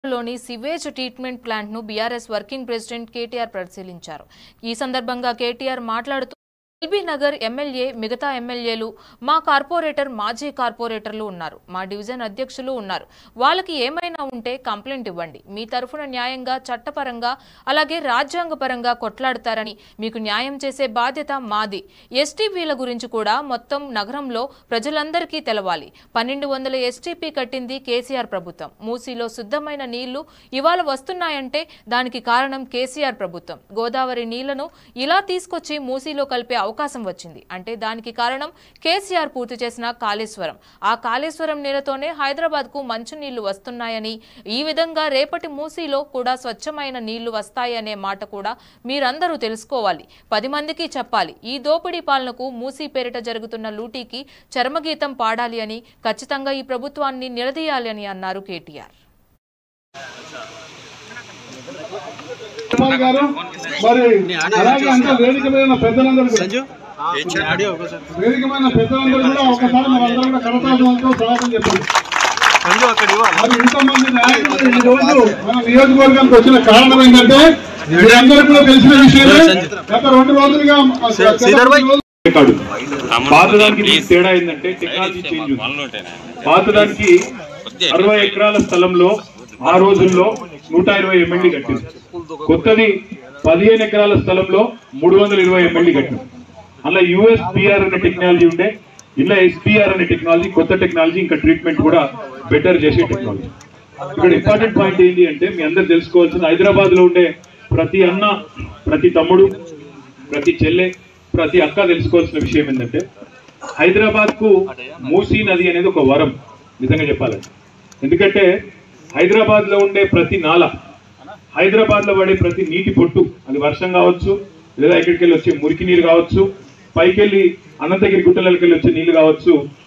లోని sewage treatment plant ను BRS working president KTR పరిశీలించారు ఈ సందర్భంగా కేటీఆర్ మాట్లాడుతూ ఎల్బీ నగర్ ఎమ్మెల్యే మిగతా ఎమ్మెల్యేలు మా కార్పొరేటర్ మాజీ కార్పొరేటర్లు ఉన్నారు మా డివిజన్ అధ్యక్షులు ఉన్నారు వాళ్ళకి ఏమైనా ఉంటే కంప్లైంట్ ఇవ్వండి మీ తరఫున న్యాయంగా చట్టపరంగా అలాగే రాజ్యాంగపరంగా కొట్లాడతారని మీకు న్యాయం చేసే బాధ్యత మాది ఎస్టీపీల గురించి కూడా మొత్తం నగరంలో ప్రజలందరికీ తెలవాలి పన్నెండు వందల ఎస్టీపీ కట్టింది కేసీఆర్ ప్రభుత్వం మూసీలో శుద్ధమైన నీళ్లు ఇవాళ వస్తున్నాయంటే దానికి కారణం కేసీఆర్ ప్రభుత్వం గోదావరి నీళ్లను ఇలా తీసుకొచ్చి మూసీలో కలిపే అవకాశం వచ్చింది అంటే దానికి కారణం కేసీఆర్ పూర్తి చేసిన కాళేశ్వరం ఆ కాళేశ్వరం నీళ్లతోనే హైదరాబాద్ కు మంచు నీళ్లు వస్తున్నాయని ఈ విధంగా రేపటి మూసీలో కూడా స్వచ్ఛమైన నీళ్లు వస్తాయనే మాట కూడా మీరందరూ తెలుసుకోవాలి పది మందికి చెప్పాలి ఈ దోపిడీ పాలనకు మూసీ పేరిట జరుగుతున్న లూటీకి చర్మగీతం పాడాలి అని ఖచ్చితంగా ఈ ప్రభుత్వాన్ని నిలదీయాలి అని అన్నారు కేటీఆర్ కుమార్ గారు మరి అలాగే అంటే వేదికమైన పెద్దలందరూ కూడా- వేదికమైన పెద్దలందరూ కూడా ఒకసారి మనందరం కూడా కరతాళంతో స్వాగతం చెప్పండి మరి ఇంతమంది నాయకులు ఈ రోజు మన నియోజకవర్గానికి వచ్చిన కారణం ఏంటంటే మీరందరూ కూడా తెలిసిన విషయమే గత రెండు రోజులుగా గత రెండు రోజులు- కాదు పాతదానికి దీనికి తేడా ఏంటంటే టెక్నాలజీ చేంజ్ ఉంది పాతదానికి అరవై ఎకరాల స్థలంలో ఆ రోజుల్లో నూట ఇరవై ఎమ్మెల్యే కట్టింది కొత్తది పదిహేను ఎకరాల స్థలంలో మూడు వందల ఇరవై ఎమ్మెల్యే కట్టింది అలా యుఎస్పిఆర్ అనే టెక్నాలజీ ఉండే ఇలా ఎస్పిఆర్ అనే టెక్నాలజీ కొత్త టెక్నాలజీ ఇంకా ట్రీట్మెంట్ కూడా బెటర్ చేసే టెక్నాలజీ ఇక్కడ ఇంపార్టెంట్ పాయింట్ ఏంటి అంటే మీ అందరు తెలుసుకోవాల్సిన హైదరాబాద్ లో ఉండే ప్రతి అన్న ప్రతి తమ్ముడు ప్రతి చెల్లె ప్రతి అక్క తెలుసుకోవాల్సిన విషయం ఏంటంటే హైదరాబాద్ కు మూసీ నది అనేది ఒక వరం నిజంగా చెప్పాలంటే ఎందుకంటే హైదరాబాద్ లో ఉండే ప్రతి నాల హైదరాబాద్ లో పడే ప్రతి నీటి పొట్టు అది వర్షం కావచ్చు లేదా ఇక్కడికి వెళ్ళి వచ్చే మురికి నీరు కావచ్చు పైకెళ్ళి అనంతగిరి గుట్టలకి వెళ్ళి వచ్చే నీళ్లు కావచ్చు